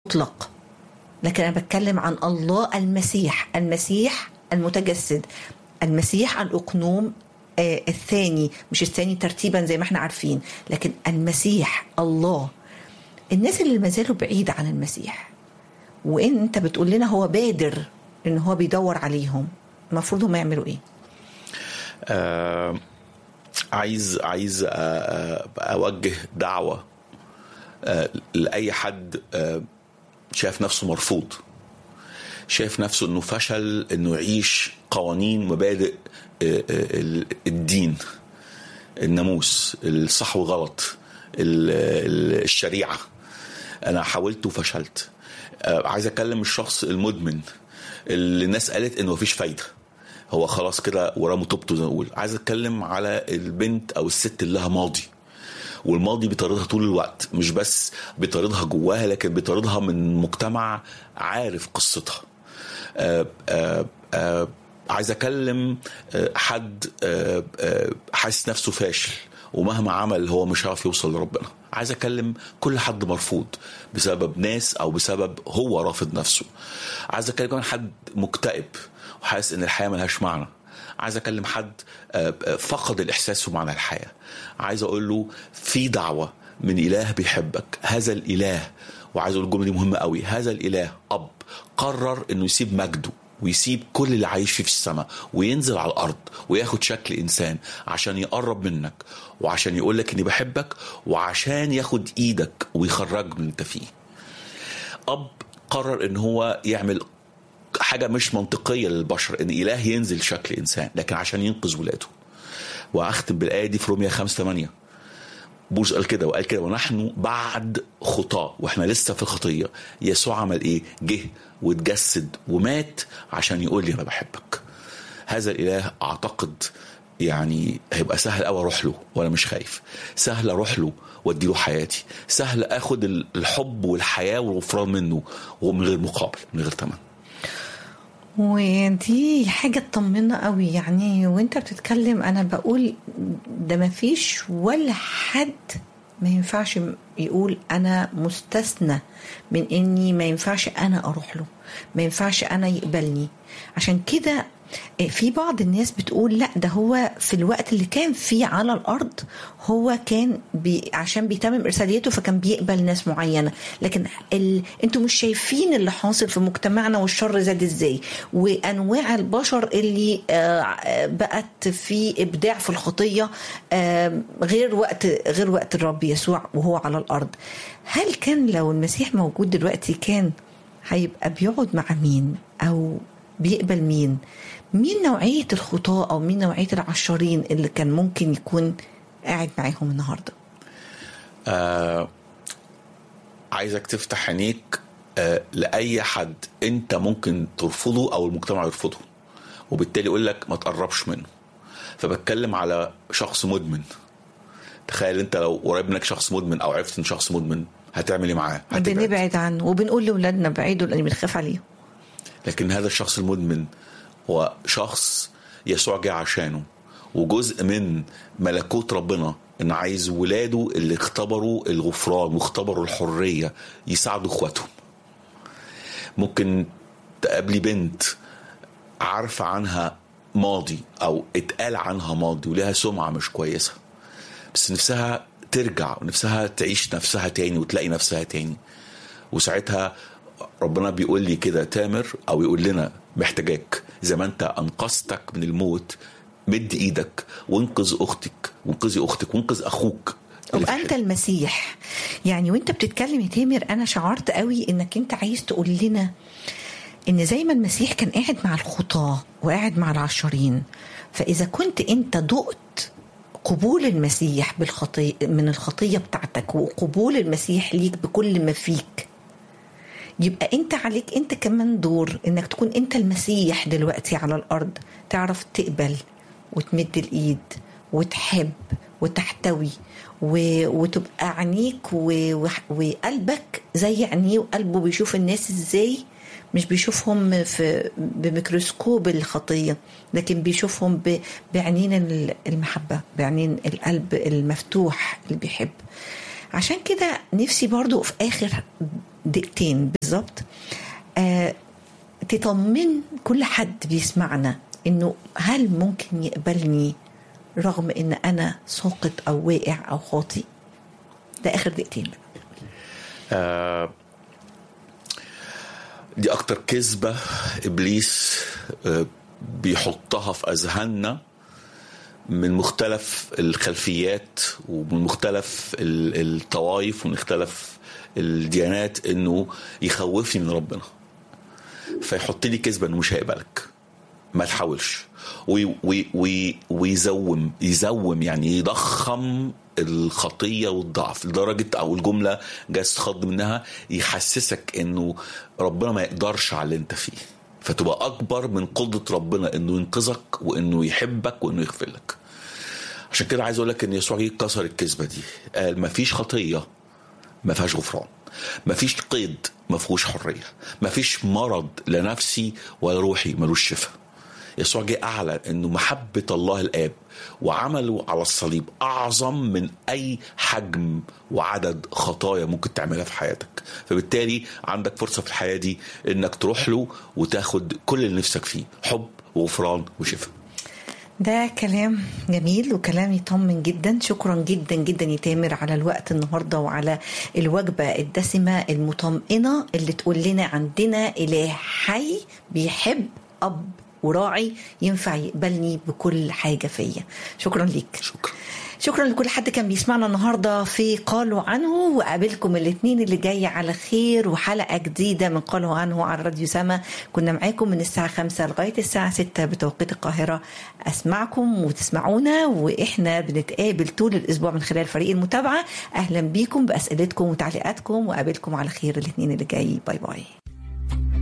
مطلق لكن انا بتكلم عن الله المسيح المسيح المتجسد المسيح الاقنوم آه الثاني مش الثاني ترتيبا زي ما احنا عارفين لكن المسيح الله الناس اللي ما زالوا بعيد عن المسيح وان انت بتقول لنا هو بادر ان هو بيدور عليهم المفروض هم يعملوا ايه آه عايز عايز آه اوجه دعوه آه لاي حد آه شايف نفسه مرفوض شايف نفسه انه فشل انه يعيش قوانين مبادئ الدين الناموس الصح والغلط الشريعه انا حاولت وفشلت عايز اكلم الشخص المدمن اللي الناس قالت انه مفيش فايده هو خلاص كده وراه توبته زي ما نقول عايز اتكلم على البنت او الست اللي لها ماضي والماضي بيطاردها طول الوقت مش بس بيطاردها جواها لكن بيطاردها من مجتمع عارف قصتها آآ آآ آآ عايز اكلم حد حاسس نفسه فاشل ومهما عمل هو مش عارف يوصل لربنا عايز اكلم كل حد مرفوض بسبب ناس او بسبب هو رافض نفسه عايز اكلم كمان حد مكتئب وحاسس ان الحياه ملهاش معنى عايز اكلم حد فقد الاحساس في معنى الحياه عايز اقول له في دعوه من اله بيحبك هذا الاله وعايز اقول الجمله دي مهمه قوي هذا الاله اب قرر انه يسيب مجده ويسيب كل اللي عايش فيه في السماء وينزل على الارض وياخد شكل انسان عشان يقرب منك وعشان يقول لك اني بحبك وعشان ياخد ايدك ويخرج من انت فيه اب قرر ان هو يعمل حاجه مش منطقيه للبشر ان اله ينزل شكل انسان لكن عشان ينقذ ولاده واختم بالايه دي في روميا 5 8 بولس قال كده وقال كده ونحن بعد خطاة واحنا لسه في الخطيه يسوع عمل ايه؟ جه واتجسد ومات عشان يقول لي انا بحبك. هذا الاله اعتقد يعني هيبقى سهل قوي اروح له وانا مش خايف سهل اروح له وادي له حياتي سهل اخد الحب والحياه والغفران منه ومن غير مقابل من غير ثمن ودي حاجة تطمنا قوي يعني وانت بتتكلم انا بقول ده ما فيش ولا حد ما ينفعش يقول انا مستثنى من اني ما ينفعش انا اروح له ما ينفعش انا يقبلني عشان كده في بعض الناس بتقول لا ده هو في الوقت اللي كان فيه على الارض هو كان بي عشان بيتمم ارساليته فكان بيقبل ناس معينه لكن ال... انتوا مش شايفين اللي حاصل في مجتمعنا والشر زاد ازاي وانواع البشر اللي بقت في ابداع في الخطيه غير وقت غير وقت الرب يسوع وهو على الارض هل كان لو المسيح موجود دلوقتي كان هيبقى بيقعد مع مين او بيقبل مين مين نوعية الخطاة أو مين نوعية العشارين اللي كان ممكن يكون قاعد معاهم النهاردة آه عايزك تفتح عينيك آه لأي حد أنت ممكن ترفضه أو المجتمع يرفضه وبالتالي يقول لك ما تقربش منه فبتكلم على شخص مدمن تخيل انت لو قريب منك شخص مدمن او عرفت ان شخص مدمن هتعمل ايه معاه؟ بنبعد عنه وبنقول لاولادنا بعيدوا لان بنخاف عليهم لكن هذا الشخص المدمن هو شخص يسوع جه عشانه وجزء من ملكوت ربنا ان عايز ولاده اللي اختبروا الغفران واختبروا الحريه يساعدوا اخواتهم ممكن تقابلي بنت عارفه عنها ماضي او اتقال عنها ماضي ولها سمعه مش كويسه بس نفسها ترجع ونفسها تعيش نفسها تاني وتلاقي نفسها تاني وساعتها ربنا بيقول لي كده تامر او يقول لنا محتاجاك زي ما انت انقذتك من الموت مد ايدك وانقذ اختك وانقذي اختك وانقذ اخوك طب انت المسيح يعني وانت بتتكلم يا تامر انا شعرت قوي انك انت عايز تقول لنا ان زي ما المسيح كان قاعد مع الخطاه وقاعد مع العشرين فاذا كنت انت دقت قبول المسيح بالخطية من الخطية بتاعتك وقبول المسيح ليك بكل ما فيك يبقى انت عليك انت كمان دور انك تكون انت المسيح دلوقتي على الارض تعرف تقبل وتمد الايد وتحب وتحتوي و... وتبقى عينيك و... وقلبك زي عينيه وقلبه بيشوف الناس ازاي مش بيشوفهم في بميكروسكوب الخطيه لكن بيشوفهم ب... بعينين المحبه بعينين القلب المفتوح اللي بيحب عشان كده نفسي برضو في اخر دقيقتين بالظبط آه تطمن كل حد بيسمعنا انه هل ممكن يقبلني رغم ان انا ساقط او واقع او خاطي ده اخر دقيقتين آه دي اكتر كذبه ابليس آه بيحطها في اذهاننا من مختلف الخلفيات ومن مختلف الطوائف ومن مختلف الديانات انه يخوفني من ربنا فيحط لي كذبه انه مش هيقبلك ما تحاولش وي وي وي ويزوم يزوم يعني يضخم الخطية والضعف لدرجة أو الجملة جاي تخض منها يحسسك إنه ربنا ما يقدرش على اللي أنت فيه فتبقى أكبر من قدرة ربنا إنه ينقذك وإنه يحبك وإنه يغفر لك عشان كده عايز أقول لك إن يسوع جه كسر الكذبة دي قال ما فيش خطية ما فيهاش غفران ما فيش قيد ما فيهوش حرية ما فيش مرض لا نفسي ولا روحي ملوش شفاء يسوع جه اعلن انه محبه الله الاب وعمله على الصليب اعظم من اي حجم وعدد خطايا ممكن تعملها في حياتك فبالتالي عندك فرصه في الحياه دي انك تروح له وتاخد كل اللي نفسك فيه حب وغفران وشفاء ده كلام جميل وكلام يطمن جدا شكرا جدا جدا يا تامر على الوقت النهارده وعلى الوجبه الدسمه المطمئنه اللي تقول لنا عندنا اله حي بيحب اب وراعي ينفع يقبلني بكل حاجة فيا شكرا ليك شكرا شكرا لكل حد كان بيسمعنا النهاردة في قالوا عنه وقابلكم الاثنين اللي جاي على خير وحلقة جديدة من قالوا عنه على راديو سما كنا معاكم من الساعة خمسة لغاية الساعة ستة بتوقيت القاهرة أسمعكم وتسمعونا وإحنا بنتقابل طول الأسبوع من خلال فريق المتابعة أهلا بيكم بأسئلتكم وتعليقاتكم وقابلكم على خير الاثنين اللي جاي باي باي